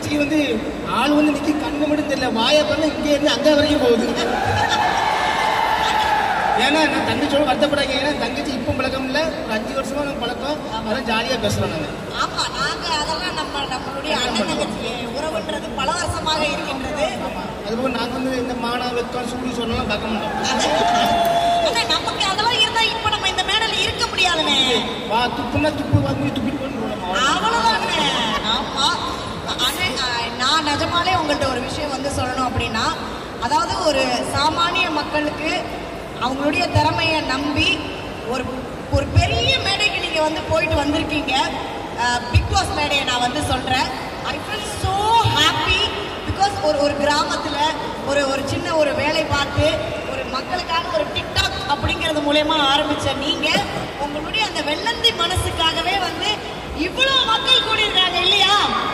தங்கச்சிக்கு வந்து ஆள் வந்து நிக்கி கண்ணு மட்டும் தெரியல வாயை பண்ண இங்கே இருந்து அங்கே வரைக்கும் போகுது ஏன்னா நான் தங்கச்சியோட வருத்தப்படாங்க ஏன்னா தங்கச்சி இப்போ பழக்கம் இல்லை ஒரு அஞ்சு வருஷமா நம்ம பழக்கம் அதான் ஜாலியாக பேசுகிறோம் நாங்கள் ஆமா நாங்க அதெல்லாம் நம்ம நம்மளுடைய அண்ணன் தங்கச்சி உறவுன்றது பல வருஷமாக இருக்கின்றது அதுபோக நாங்கள் வந்து இந்த மானா வெக்கம் சூடு சொல்லலாம் பார்க்க மாட்டோம் ஆனா நமக்கு அதெல்லாம் இருந்தா இப்ப நம்ம இந்த மேடல் இருக்க முடியாதுனே வா துப்புனா துப்பு வந்து துப்பிட்டு போகணும் அவ்வளவுதானே ஆமா அண்ணே, அஹ், நான் நிஜமாலே உங்கள்ட்ட ஒரு விஷயம் வந்து சொல்லணும் அப்படின்னா அதாவது ஒரு சாமானிய மக்களுக்கு அவங்களுடைய திறமையை நம்பி ஒரு ஒரு பெரிய மேடைக்கு நீங்க வந்து போயிட்டு வந்திருக்கீங்க பிக் பாஸ் மேடையை நான் வந்து சொல்றேன் I feel so happy because ஒரு ஒரு கிராமத்துல ஒரு ஒரு சின்ன ஒரு வேலை பார்த்து ஒரு மக்களுக்காக ஒரு டிக்டாக் அப்படிங்கிறது மூலயமா ஆரம்பிச்ச நீங்க உங்களுடைய அந்த வெள்ளந்தி மனசுக்காகவே வந்து இவ்வளவு மக்கள் கூடியிருக்காங்க இல்லையா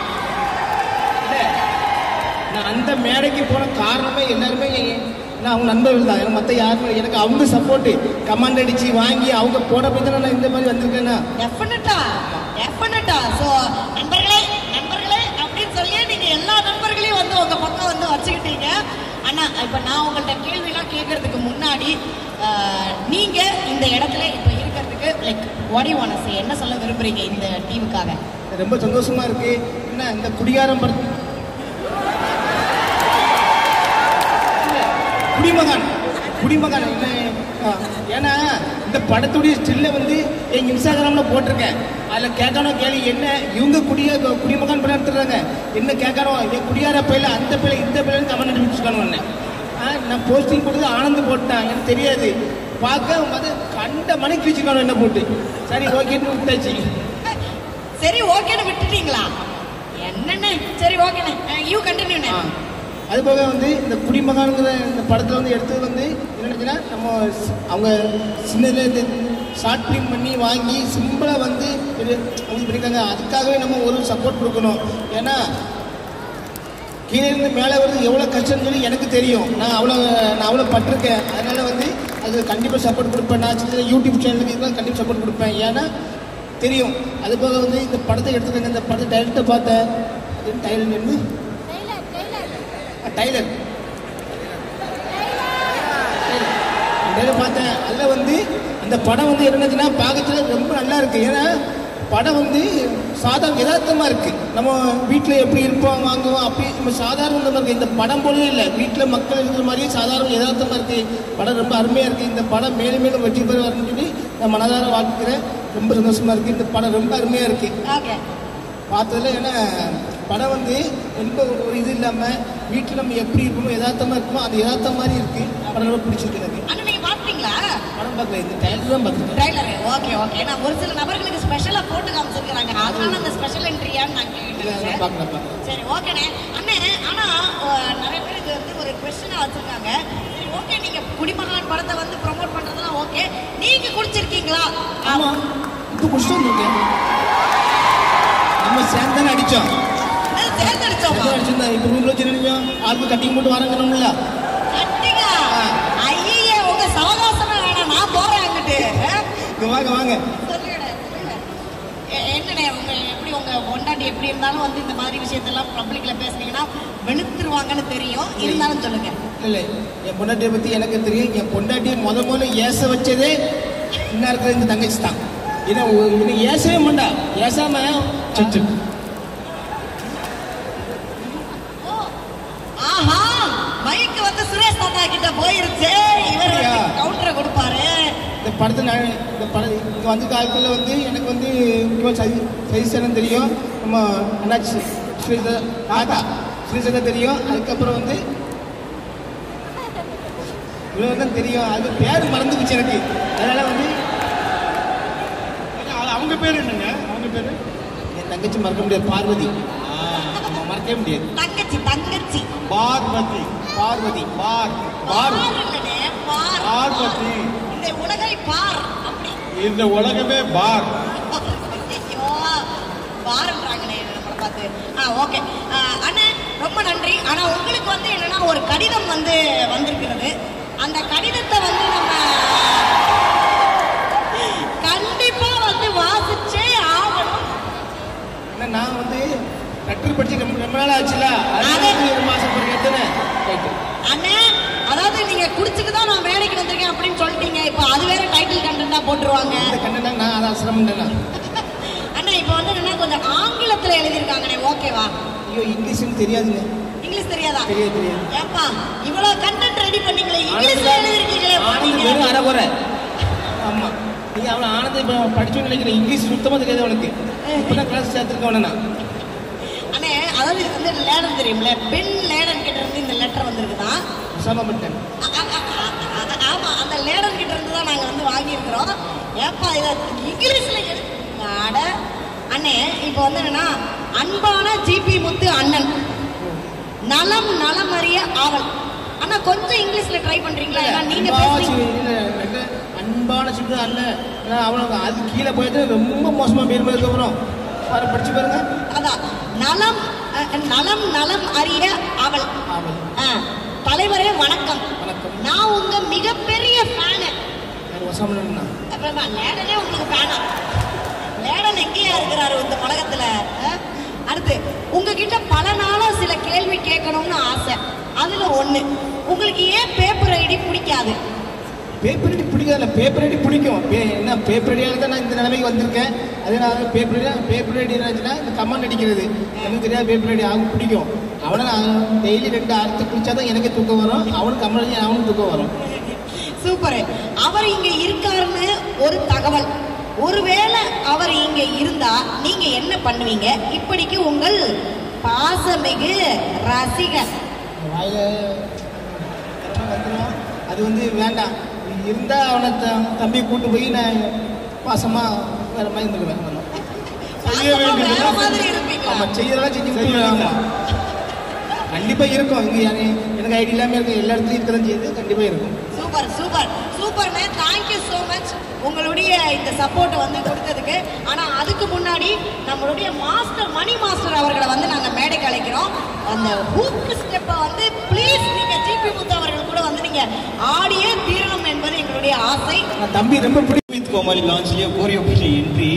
நான் அந்த மேடைக்கு போன காரணமே எல்லாருமே நான் அவங்க நண்பர்கள் தான் எனக்கு மற்ற யாருமே எனக்கு அவங்க சப்போர்ட்டு கமாண்ட் அடிச்சு வாங்கி அவங்க போட போய் தானே நான் இந்த மாதிரி வந்திருக்கேன்னா டெஃபினட்டா டெஃபினட்டா ஸோ நண்பர்களே நண்பர்களே அப்படின்னு சொல்லி நீங்க எல்லா நண்பர்களையும் வந்து உங்க பக்கம் வந்து வச்சுக்கிட்டீங்க ஆனா இப்ப நான் உங்கள்ட்ட கேள்விலாம் கேட்கறதுக்கு முன்னாடி அஹ், நீங்க இந்த இடத்துல இப்ப இருக்கிறதுக்கு லைக் வாடி வானசி என்ன சொல்ல விரும்புறீங்க இந்த டீமுக்காக ரொம்ப சந்தோஷமா இருக்கு என்ன இந்த குடிகாரம் படத்து குடிமகன் குடிமகன் என்ன ஆ, ஏன்னா இந்த படத்துடைய ஸ்டில்ல வந்து எங்க இன்ஸ்டாகிராம்ல போட்டிருக்கேன் அதுல கேட்கணும் கேள்வி என்ன இவங்க குடிய குடிமகன் படம் எடுத்துறாங்க என்ன கேட்கணும் இவன் குடியார பையில அந்த பையில இந்த பையில கமெண்ட் அனுப்பிச்சுக்கணும் நான் போஸ்டிங் போட்டது ஆனந்த் போட்டான் எனக்கு தெரியாது பார்க்க அவங்க வந்து கண்ட மணிக்கு கிழிச்சுக்கணும் என்ன போட்டு சரி ஓகேன்னு விட்டாச்சு சரி ஓகேன்னு விட்டுட்டீங்களா என்னன்னு சரி ஓகேண்ணே யூ கண்டினியூண்ணே ஆ. அது போக வந்து இந்த குடிமகன்கிற இந்த படத்தில் வந்து எடுத்தது வந்து என்னச்சுன்னா நம்ம ஸ்- அவங்க சின்னதுல இந்த ஷார்ட் ஃபிலிம் பண்ணி வாங்கி சிம்பிளாக வந்து இது அவங்க பண்ணியிருக்காங்க அதுக்காகவே நம்ம ஒரு சப்போர்ட் கொடுக்கணும் ஏன்னா கீழே இருந்து மேலே வருது எவ்வளோ கஷ்டம்னு சொல்லி எனக்கு தெரியும் நான் அவ்வளோ நான் அவ்வளோ பட்டிருக்கேன் அதனால வந்து அது கண்டிப்பாக சப்போர்ட் கொடுப்பேன் நான் சின்ன சின்ன யூடியூப் சேனலுக்கு இதெல்லாம் கண்டிப்பாக சப்போர்ட் கொடுப்பேன் ஏன்னா தெரியும் அது போக வந்து இந்த படத்தை எடுத்துக்கங்க இந்த படத்தை டைரக்டை பார்த்தேன் அது டைலர் என்ன டைலர் டைலர் பார்த்தேன் அதில் வந்து அந்த படம் வந்து என்னச்சுன்னா பார்க்கறதுல ரொம்ப நல்லா இருக்கு ஏன்னா படம் வந்து சாதாரண யதார்த்தமாக இருக்கு நம்ம வீட்டில் எப்படி இருப்போம் வாங்குவோம் அப்படி நம்ம சாதாரணமாக இருக்கு இந்த படம் போலவே இல்லை வீட்டில் மக்கள் இருக்கிற மாதிரியே சாதாரண யதார்த்தமாக இருக்கு படம் ரொம்ப அருமையாக இருக்கு இந்த படம் மேலும் மேலும் வெற்றி பெற வரணும்னு சொல்லி நான் மனதார வாழ்த்துக்கிறேன் ரொம்ப சந்தோஷமா இருக்கு இந்த படம் ரொம்ப அருமையாக இருக்கு ஓகே பார்த்ததுல ஏன்னா படம் வந்து ரொம்ப ஒரு இது இல்லாமல் வீட்டில் நம்ம எப்படி இருக்கணும் யதார்த்தமாக இருக்கணும் அது யதார்த்த மாதிரி இருக்கு படம் ரொம்ப பிடிச்சிருக்கு எனக்கு அண்ணா நீங்க பாத்தீங்களா படம் பார்க்கல இந்த டைலர் தான் பார்த்துருக்கேன் ட்ரைலர் ஓகே ஓகே நான் ஒரு சில நபர்களுக்கு ஸ்பெஷலா போட்டு காமிச்சிருக்காங்க அதனால அந்த ஸ்பெஷல் என்ட்ரியான்னு நான் கேட்டேன் பார்க்கலாம் பார்க்கலாம் சரி ஓகேண்ணே அண்ணே ஆனா அஹ், நிறைய பேர் இது வந்து ஒரு கொஸ்டினா வச்சிருக்காங்க சரி ஓகே நீங்க குடிமகன் படத்தை வந்து ப்ரோமோட் பண்றதெல்லாம் ஓகே நீங்க குடிச்சிருக்கீங்களா ஆமாம் இப்போ குடிச்சிட்டு வந்திருக்கேன் நம்ம சேர்ந்து தானே அடித்தோம் அது தேர்ந்தெடுச்சோமா அடிச்சிருந்தா இப்போ நூறு வச்சு நினைச்சோம் ஆளுக்கு கட்டிங் போட்டு வரங்கணும்ல கட்டிங்க ஐயே உங்க சவகாசமே வேணாம் நான் போறேன் அங்கிட்டு அஹ்? இங்கே வாங்க வாங்க சொல்லுங்கண்ணே, சொல்லுங்க. எ- என்னண்ணே உங்க எப்படி உங்க பொண்டாட்டி எப்படி இருந்தாலும் வந்து இந்த மாதிரி விஷயத்தெல்லாம் பப்ளிக்ல பேசுனீங்கன்னா வெளுத்துருவாங்கன்னு தெரியும் இருந்தாலும் சொல்லுங்க இல்லை என் பொண்டாட்டியை பற்றி எனக்கு தெரியும் என் பொண்டாட்டியை முத முதல்ல ஏச வச்சதே இன்னும் இருக்கிற இந்த தங்கச்சி தான் ஏன்னா ஒ- இவனை ஏசவே மாட்டா ஏசாம சச்சு ஓ, ஆஹா மைக் வந்து சுரேஷ் தாத்தா கிட்ட போயிருச்சு இவர் அப்படியா? கவுண்டரை கொடுப்பாரு இந்த படத்தை நான் இந்த படம் இங்கே வந்து ஆட்களில் வந்து எனக்கு வந்து முக்கியமாக சதி சதீசனம் தெரியும் நம்ம அண்ணாச்சி ஸ்ரீதா தாத்தா ஸ்ரீசதா தெரியும் அதுக்கப்புறம் வந்து இவ்வளோ தான் தெரியும் அது பேர் மறந்து போச்சு எனக்கு அதனால வந்து அது அவங்க பேர் என்னங்க அவங்க பேர் என் தங்கச்சி மறக்க முடியாது பார்வதி ஆமா, மறக்கவே முடியாது தங்கச்சி தங்கச்சி பார்வதி பார்வதி பார் பார் பார் இல்லைண்ணே, பார். பார்வதி இந்த உலகை பார் அப்படி இந்த உலகமே பார் ஐயோ பாருன்றாங்களே நம்மளை பார்த்து ஆ ஓகே அண்ணே ரொம்ப நன்றி ஆனா உங்களுக்கு வந்து என்னன்னா ஒரு கடிதம் வந்து வந்திருக்கிறது அந்த கடிதத்தை வந்து நம்ம கண்டிப்பா வந்து வாசிச்சே ஆகணும் ஏன்னா நான் வந்து லெட்டர் படிச்சு ரொம்ப ரொம்ப நாள் ஆச்சு தான் சிரமம்னா அண்ணா இப்போ வந்து என்னன்னா கொஞ்சம் ஆங்கிலத்துல எழுதியிருக்காங்கண்ணே ஓகேவா ஐயோ இங்கிலீஷ்னு தெரியாதுங்க இங்கிலீஷ் தெரியாதா தெரியாது தெரியாது ஏப்பா இவ்வளவு கண்டென்ட் ரெடி பண்ணீங்களே இங்கிலீஷ்ல எழுதிருக்கீங்களே ஆனந்த் பண்ணீங்க வெறும் அரைகுறை ஆமா நீங்க அவன் ஆனந்த் இப்போ படிச்சோன்னு நினைக்கிறேன் இங்கிலீஷ் சுத்தமா தெரியாது அவனுக்கு இப்பதான் கிளாஸ் சேர்த்துருக்கேன் அவனை நான் அண்ணே அதாவது இது வந்து லேடன் தெரியும்ல பென் லேடன் கிட்ட இருந்து இந்த லெட்டர் வந்திருக்குதான் உசாமா பட்டன் அ- அ- அ- அ- அ- ஆமா அந்த லேடன் கிட்ட இருந்து தான் நாங்க வந்து வாங்கியிருக்கிறோம் ஏப்பா இத இங்கிலீஷ்ல எழு- அட அண்ணே இப்போ வந்து என்னன்னா அன்பான ஜிபி முத்து அண்ணன் நலம் நலம் அறிய ஆவல் அண்ணா கொஞ்சம் இங்கிலீஷ்ல ட்ரை பண்றீங்களா ஏன்னா நீங்க அன்பா பேசுறீங்க சி- இல்ல, இல்ல, அன்பான சிட்டு அல்ல ஏன்னா அவனுக்கு அது கீழே போயிட்டு ரொம்ப மோசமா போயிருமே அதுக்கப்புறம் பாரு படிச்சு பாருங்க அதான் நலம் அ, நலம் நலம் அறிய அவள் ஆமாம் ஆ, தலைவரே வணக்கம் வணக்கம் நான் உங்க மிகப்பெரிய ஃபேனு யார் ஒசாமலா அப்புறமா லேடனே உங்களுக்கு ஃபேனா லேடன் எங்கேயா இருக்கிறாரு இந்த உலகத்துல ஆ? அடுத்து உங்ககிட்ட பல நாளா சில கேள்வி கேட்கணும்னு ஆசை அதுல ஒண்ணு உங்களுக்கு ஏன் பேப்பர் ஐடி பிடிக்காது பேப்பர் அடி பிடிக்காதுல்ல பேப்பர் அடி பிடிக்கும் பே- என்ன பேப்பர் அடியால தான் நான் இந்த நிலைமைக்கு வந்திருக்கேன் அதனால பேப்பர் அடி பேப்பர் அடி இருந்துச்சுன்னா இந்த கமெண்ட் அடிக்கிறது எனக்கு தெரியாது பேப்பர் அடி அவனுக்கு பிடிக்கும் அவனை நான் டெய்லி ரெண்டு அறுத்து குடிச்சா தான் எனக்கு தூக்கம் வரும் அவனுக்கு கமெண்ட் அடி அவனுக்கு தூக்கம் வரும் சூப்பர் அவர் இங்க இருக்காருன்னு ஒரு தகவல் ஒருவேளை அவர் இங்க இருந்தா நீங்க என்ன பண்ணுவீங்க இப்படிக்கு உங்கள் பாசமிகு ரசிகர் வாயில வந்துடும் அது வந்து வேண்டாம் இருந்தா அவனை த- தம்பி கூட்டு போய் நான் பாசமா வேற மாதிரி இருந்துக்குவேன் செய்ய பாசமா வேற வேண்டியது மாதிரி இருப்பீங்களா ஆமா செய்யறதெல்லாம் செஞ்சு விட்டுருவேன் ஆமா கண்டிப்பா இருக்கும் இங்க யாரு எனக்கு ஐடி இல்லாம இருக்கு எல்லா இடத்துலயும் இருக்கதான் செய்யுது கண்டிப்பா இருக்கும் சூப்பர் சூப்பர் சூப்பர்ண்ணே தேங்க்யூ ஸோ மச் உங்களுடைய இந்த சப்போர்ட்டை வந்து கொடுத்ததுக்கு ஆனா அதுக்கு முன்னாடி நம்மளுடைய மாஸ்டர் மணி மாஸ்டர் அவர்களை வந்து நாங்க மேடைக்கு அழைக்கிறோம் அந்த ஹூக் ஸ்டெப்பை வந்து ப்ளீஸ் நீங்க ஜிபி முத்து அவர்கள் கூட வந்து நீங்க ஆடியே தீரணும் என்பது எங்களுடைய ஆசை நான் தம்பி ரொம்ப பிடிக்கும் வித் கோமாளி லான்ச்லேயே கோரியோ பண்ணி என்ட்ரி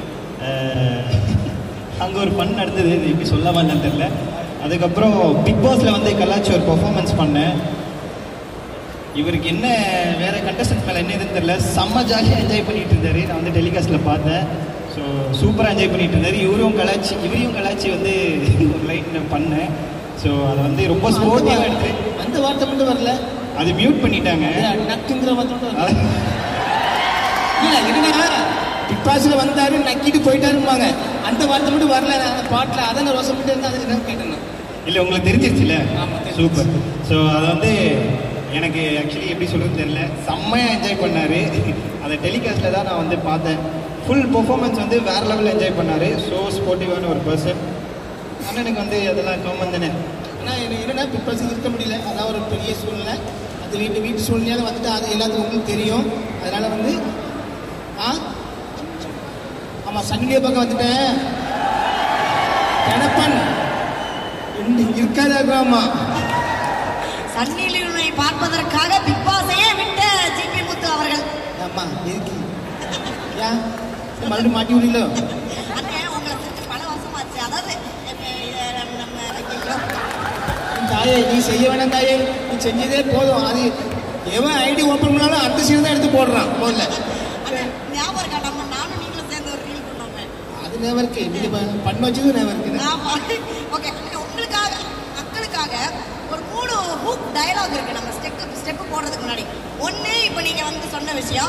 அங்கே ஒரு ஃபன் நடந்தது இது எப்படி சொல்லாம என்னன்னு தெரியல அதுக்கப்புறம் பிக் பாஸில் வந்து கலாச்சி ஒரு பெர்ஃபார்மன்ஸ் பண்ணேன் இவருக்கு என்ன வேற கண்டஸ்டன்ட் மேலே என்ன இதுன்னு தெரியல செம்ம ஜாலியாக என்ஜாய் பண்ணிட்டு இருந்தாரு நான் வந்து டெலிகாஸ்ட்டில் பார்த்தேன் ஸோ சூப்பராக என்ஜாய் பண்ணிட்டு இருந்தாரு இவரும் கலாச்சி இவரையும் கலாச்சி வந்து ஒரு லைட் பண்ணேன் ஸோ அதை வந்து ரொம்ப ஸ்போர்ட்டிவாக எடுத்து அந்த வார்த்தை மட்டும் வரல அது மியூட் பண்ணிட்டாங்க அது நக்குங்கிற வார்த்தை மட்டும் வரல அது- இல்ல என்னன்னா பிக் பாஸ்ல வந்தாரு நக்கிட்டு போயிட்டாருப்பாங்க அந்த வார்த்தை மட்டும் வரல நான் பாட்டுல அதான் நான் ரோசம் இருந்தா அதுக்கு நான் கேட்டேன் நான். இல்லை உங்களுக்கு தெரிஞ்சிருச்சுல ஆமா, தெரிஞ்சிருச்சு. சூப்பர் ஸோ அதை வந்து எனக்கு ஆக்சுவலி எப்படி சொல்றது தெரியல செம்மையாக என்ஜாய் பண்ணாரு அதை டெலிகாஸ்ட்டில் தான் நான் வந்து பார்த்தேன் ஃபுல் பெர்ஃபார்மன்ஸ் வந்து வேற லெவலில் என்ஜாய் பண்ணாரு ஸோ ஸ்போர்ட்டிவான ஒரு பர்சன் அண்ணனுக்கு வந்து அதெல்லாம் காமன் தானே ஆனா எனக்கு என்னன்னா பிக் பாஸ் இருக்க முடியல அதான் ஒரு பெரிய சூழ்நிலை அது வீட்டு வீட்டு சூழ்நிலையால வந்துட்டு அது எல்லாத்துக்கும் உங்களுக்கு தெரியும் அதனால வந்து ஆ ஆமா சன்னிலே பக்கம் வந்துட்டேன் கணப்பன் இருக்காதாமா சன்னிலிருனை பார்ப்பதற்காக பிக் பாஸையே விட்ட ஜிபி முத்து அவர்கள் ஆமா எதுக்கு ஏன் மறுபடியும் மாட்டி விடல அண்ணே உங்களை தெரிஞ்சு பல வருஷமாச்சு அதாவது இப்ப இத நம்ம நம்ம ஐயையோ. தாயே நீ செய்ய வேணாம் தாயே நீ செஞ்சதே போதும் அது எவன் ஐடி ஓப்பன் பண்ணாலும் அந்த சீன் தான் எடுத்து போடுறான் முதல்ல அண்ணே, ஞாபகம் இருக்கா நம்ம நானும் நீங்களும் சேர்ந்து ஒரு ரீல் பண்ணோமே அது நேவம் இருக்கு நீங்க ப- பண்ண வச்சது நேவம் இருக்குது ஆமா ஓகே உங்களுக்காக மக்களுக்காக ஒரு மூணு ஹூக் டயலாக் இருக்கு நம்ம ஸ்டெப் ஸ்டெப் போடுறதுக்கு முன்னாடி ஒண்ணு இப்போ நீங்க வந்து சொன்ன விஷயம்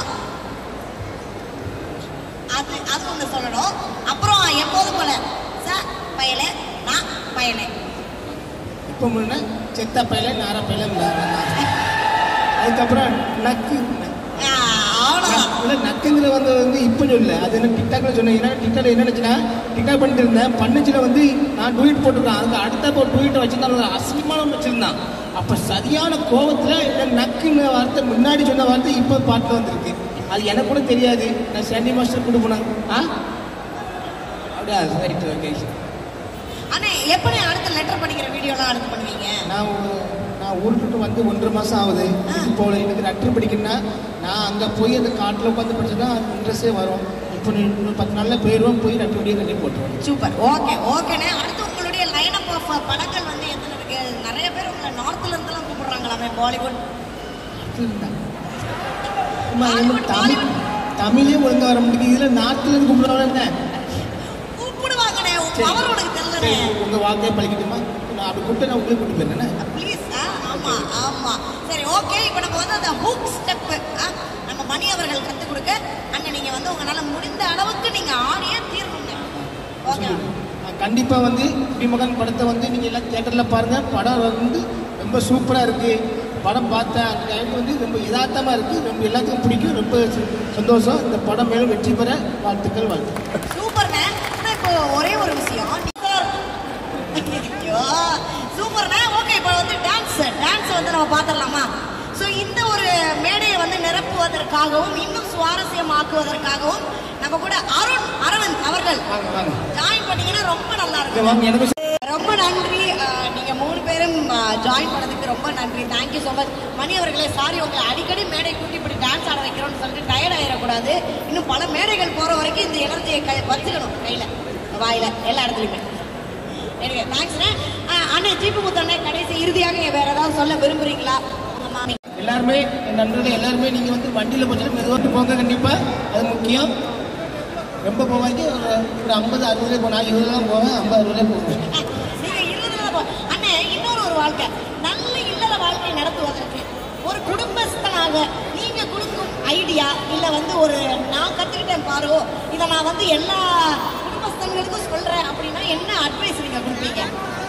அது அது ஒன்று சொல்லணும் அப்புறம் எப்போதும் போல சார் பயலே நான் பயலே இப்போ முன்ன செத்த பையில நார பையில அதுக்கப்புறம் நக்கு ஆ, அவ்வளவுதான் இல்ல நக்குங்கிற வந்து வந்து இப்போ சொல்லல அது என்ன டிக்டாக்ல சொன்னேன் ஏன்னா டிக்டாக்ல என்ன நினைச்சுன்னா டிக்டாக் பண்ணிட்டு இருந்தேன் பண்ணுச்சுல வந்து நான் ட்வீட் போட்டிருக்கேன் அதுக்கு அடுத்த ஒரு ட்வீட்டை வச்சிருந்தாங்க அசிங்கமான வச்சிருந்தான் அப்ப சரியான கோவத்துல இந்த நக்குங்கிற வார்த்தை முன்னாடி சொன்ன வார்த்தை இப்போ பாட்டுல வந்திருக்கு அது எனக்கு கூட தெரியாது நான் சண்டி மாஸ்டர் கொண்டு போனாங்க ஆ அப்படியா ரைட் ஓகே அண்ணே எப்படி அடுத்த லெட்டர் படிக்கிற வீடியோலாம் அடுத்து பண்ணுவீங்க நான் ஊ- நான் ஊருக்கு விட்டு வந்து ஒன்றரை மாதம் ஆகுது இதுக்கு போகல எனக்கு லெட்டர் படிக்கணும்னா நான் அங்கே போய் அந்த காட்டில் உட்காந்து படிச்சா தான் இன்ட்ரெஸ்டே வரும் இப்போ நீ இன்னும் பத்து நாளில் போயிடுவோம் போய் லெட்டர் படிக்க கட்டி போட்டுருவோம் சூப்பர் ஓகே ஓகேண்ணே அடுத்து உங்களுடைய லைன் அப் ஆஃப் படங்கள் வந்து எத்தனை இருக்கு நிறைய பேர் உங்களை நார்த்ல இருந்தெல்லாம் கூப்பிடுறாங்களாமே பாலிவுட் அம்மா, Bollywood, எனக்கு தமிழ் Bollywood. தமிழே ஒழுங்கா வர மாட்டேங்குது இதுல நாட்டுல இருந்து கூப்பிடுவாங்க கூப்பிடுவாங்கண்ணே சரி. அவர் உனக்கு தெரியலண்ணே உங்க வாக்கே பழிக்கட்டுமா நான் அப்படி கூப்பிட்டு நான் உங்களுக்கு கூட்டிட்டு போயிருந்தேன் ப்ளீஸ் ஆமா ஆமா சரி ஓகே இப்போ நம்ம வந்து அந்த ஹூக் ஸ்டெப் நம்ம மணி அவர்கள் கற்றுக் கொடுக்க அண்ணன் நீங்க வந்து உங்களால முடிந்த அளவுக்கு நீங்க ஆடியே தீரணுங்க ஓகே கண்டிப்பா வந்து குடிமகன் படத்தை வந்து நீங்க எல்லாம் தியேட்டர்ல பாருங்க படம் வந்து ரொம்ப சூப்பரா இருக்கு படம் பார்த்தேன் அந்த டைம் வந்து ரொம்ப யதார்த்தமா இருக்கு ரொம்ப எல்லாத்துக்கும் பிடிக்கும் ரொம்ப ச- சந்தோஷம் இந்த படம் மேலும் வெற்றி பெற வாழ்த்துக்கள் வாழ்த்து சூப்பர்ண்ணே ஆனா இப்போ ஒரே ஒரு விஷயம் ஐயோ சூப்பர்ண்ணே ஓகே இப்போ வந்து டான்ஸ் டான்ஸ் வந்து நம்ம பார்த்துடலாமா ஸோ இந்த ஒரு மேடையை வந்து நிரப்புவதற்காகவும் இன்னும் சுவாரஸ்யமாக்குவதற்காகவும் நம்ம கூட அருண் அரவிந்த் அவர்கள் வாங்க வாங்க ஜாயின் பண்ணீங்கன்னா ரொம்ப நல்லா இங்க இருக்கும் வாங்க எனக்கு ரொம்ப நன்றி அஹ், நீங்க மூணு பேரும் ஜாயின் பண்ணதுக்கு ரொம்ப நன்றி தேங்க்யூ ஸோ மச் மணி அவர்களே சாரி உங்களை அடிக்கடி மேடை கூட்டி இப்படி டான்ஸ் ஆட வைக்கிறோம்னு சொல்லிட்டு டயர்ட் ஆயிடக்கூடாது இன்னும் பல மேடைகள் போற வரைக்கும் இந்த எனர்ஜியை கை வச்சுக்கணும் கையில வாயில எல்லா இடத்துலையுமே எனக்கு தேங்க்ஸ்ண்ணே அண்ணன் ஜீப்பு முத்தண்ணே கடைசி இறுதியாக வேற ஏதாவது சொல்ல விரும்புறீங்களா உங்க மாமி எல்லாருமே என் நண்பர்கள் எல்லாருமே நீங்க வந்து வண்டியில போச்சு மெதுவாட்டு போங்க கண்டிப்பா அது முக்கியம் ரொம்ப போவாங்க ஒரு ஒரு ஐம்பது அறுபதுல போனா இருபது தான் போவேன் ஐம்பது அறுபதுல போவேன் நீங்க இருபதுல போ- அண்ணே இன்னொரு ஒரு வாழ்க்கை நல்ல இல்லற வாழ்க்கை நடத்துவதற்கு ஒரு குடும்பஸ்தனாக நீங்க கொடுக்கும் ஐடியா இல்ல வந்து ஒரு நான் கத்துக்கிட்டேன் பாரு இதை நான் வந்து எல்லா குடும்பஸ்தன்களுக்கும் சொல்றேன் அப்படின்னா என்ன அட்வைஸ் நீங்க கொடுப்பீங்க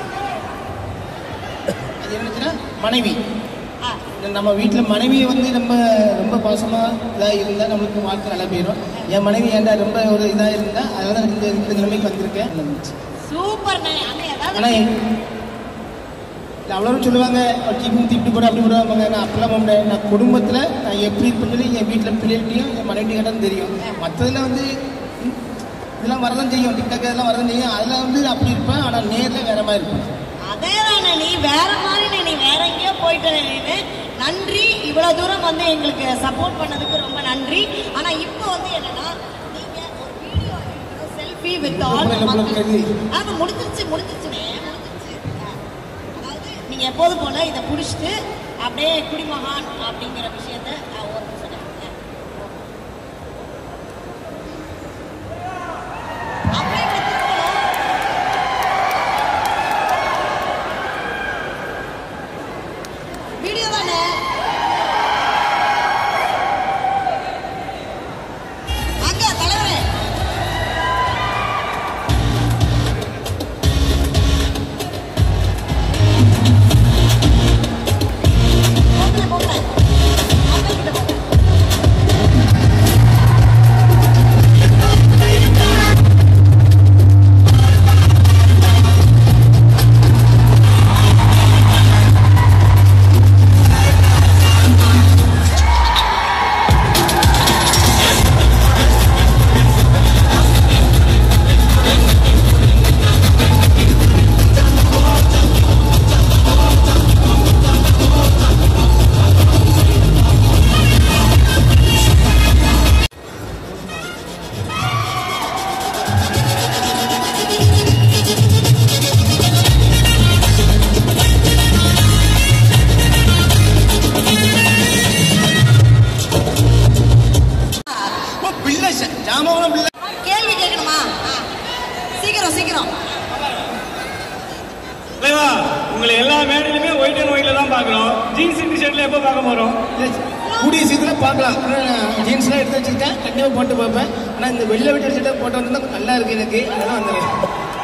அது என்னச்சுன்னா மனைவி ஆ, இந்த நம்ம வீட்டில் மனைவியை வந்து நம்ம ரொம்ப பாசமாக இதாக இருந்தால் நம்மளுக்கு வாழ்க்கை நல்லா போயிடும் என் மனைவி ஏன்டா ரொம்ப ஒரு இதாக இருந்தா அதனால தான் இந்த இந்த நிலைமைக்கு வந்திருக்கேன் சூப்பர்ண்ணே அண்ணே ஆனால் ஏதாவது அவ்வளோ சொல்லுவாங்க இப்படி இப்படி போட அப்படி போடுவாங்க நான் அப்படிலாம் போக முடியாது நான் குடும்பத்தில் நான் எப்படி இருப்பேன்னு சொல்லி என் வீட்டில் பிள்ளைகிட்டையும் என் மனைவி கேட்டாலும் தெரியும் மற்றதில் வந்து ம், இதெல்லாம் வரதான் செய்யும் டிக்டாக் இதெல்லாம் வரதான் செய்யும் அதில் வந்து அப்படி இருப்பேன் ஆனால் நேரில் வேற மாதிரி இருப்பேன் அதேதானே நீ வேற மாதிரி நீ வேற எங்கேயோ போயிட்டு நீனு நன்றி இவ்வளவு தூரம் வந்து எங்களுக்கு சப்போர்ட் பண்ணதுக்கு ரொம்ப நன்றி ஆனா இப்போ வந்து என்னன்னா நீங்க ஒரு வீடியோ செல்ஃபி வித் ஆல் இல்ல, இல்ல, மக்கள் இல்ல. ஆமா முடிஞ்சிருச்சு முடிஞ்சிருச்சுனே முடிஞ்சிருச்சு அதாவது நீங்க எப்போது போல இதை புடிச்சிட்டு அப்படியே குடிமகான் அப்படிங்கிற விஷயத்த அஹ், ஒரு நிமிஷம் இருங்க. அப்படியே இப்படி திரும்பணும். வீடியோ தானே அங்க தலைவரே போகல போகல மக்கள் கிட்ட போகல ஓ பிள்ளை ஜாமான் பிள்ளை கேள்வி கேட்கணுமா ஆ. சீக்கிரம் சீக்கிரம் தலைவா உங்களை எல்லா மேடையிலுமே ஒயிட் அண்ட் ஒயிட்ல தான் பாக்குறோம் ஜீன்ஸ் டி-ஷர்ட்ல எப்போ பார்க்க போறோம் கூடிய சீக்கிரம் பார்க்கலாம் ஜீன்ஸ்லாம் எடுத்து வச்சிருக்கேன் கண்டிப்பாக போட்டு பார்ப்பேன் ஆனால் இந்த வெள்ளை வெட்டி சட்டை போட்டு வந்தா நல்லா இருக்கு எனக்கு அதெல்லாம் வந்துடுறேன்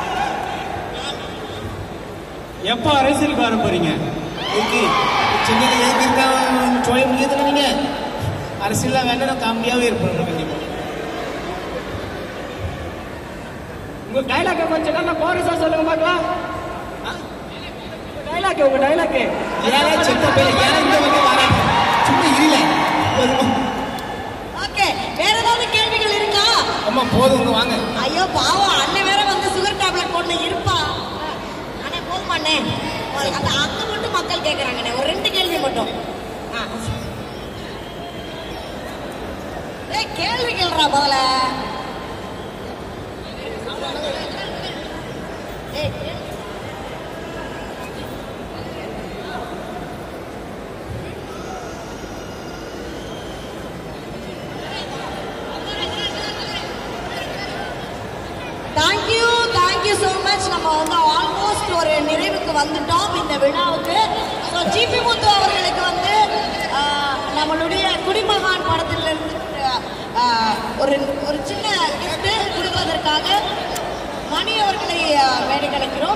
எப்போ அரசியலுக்கு வர போறீங்க ஓகே சென்னையில் ஏன் இருக்கா சோழ முடியாது நீங்க அரசியல்லாம் வேண்டாம் நான் காமெடியாகவே இருப்பேன் கண்டிப்பாக உங்க டைலாக் கொஞ்சம் நல்லா கோரஸா சொல்லுங்க பார்க்கலாம் டைலாக் உங்க டைலாக் ஏன் செத்த பேர் ஏன் இந்த வந்து வரேன் சும்மா இல்லை ஓகே வேற ஏதாவது கேள்விகள் இருக்கா அம்மா போதும் உங்க வாங்க ஐயோ பாவம் அண்ணன் வேற வந்து சுகர் டேப்லெட் போட்டு இருப்பா அண்ணே போதுமா அண்ணே அந்த அங்க மட்டும் மக்கள் கேக்குறாங்கண்ணே ஒரு ரெண்டு கேள்வி மட்டும் ஆ. ஏய் கேள்வி கேள்றா முதல்ல ஏய், வந்துட்டோம் இந்த விழாவுக்கு ஸோ ஜிபி முத்து அவர்களுக்கு வந்து ஆஹ், நம்மளுடைய குடிமகான் படத்திலிருந்து ஆஹ், ஒரு ஒரு சின்ன gift கொடுப்பதற்காக மணி அவர்களை ஆஹ், மேடை கலைக்கிறோம்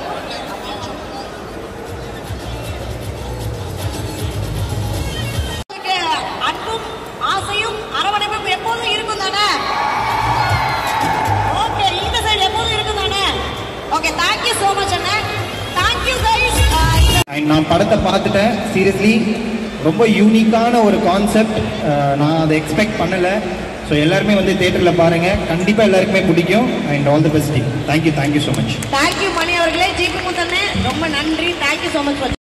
உங்களுக்கு அன்பும் ஆசையும் அரவணைப்பும் எப்போதும் இருக்கும் தானே ஓகே இந்த சைடு எப்போதும் இருக்கும் தானே ஓகே தேங்க்யூ ஸோ மச் அண்ணா தேங்க்யூ கைஸ் அண்ட் நான் படத்தை பார்த்துட்டேன் சீரியஸ்லி ரொம்ப யூனிக்கான ஒரு கான்செப்ட் நான் அதை எக்ஸ்பெக்ட் பண்ணலை ஸோ எல்லாருமே வந்து தேட்டரில் பாருங்கள் கண்டிப்பாக எல்லாருக்குமே பிடிக்கும் and all the best team thank you thank you so much thank you Mani அவர்களே ஜிபி முத்தண்ணே ரொம்ப நன்றி தேங்க்யூ ஸோ மச்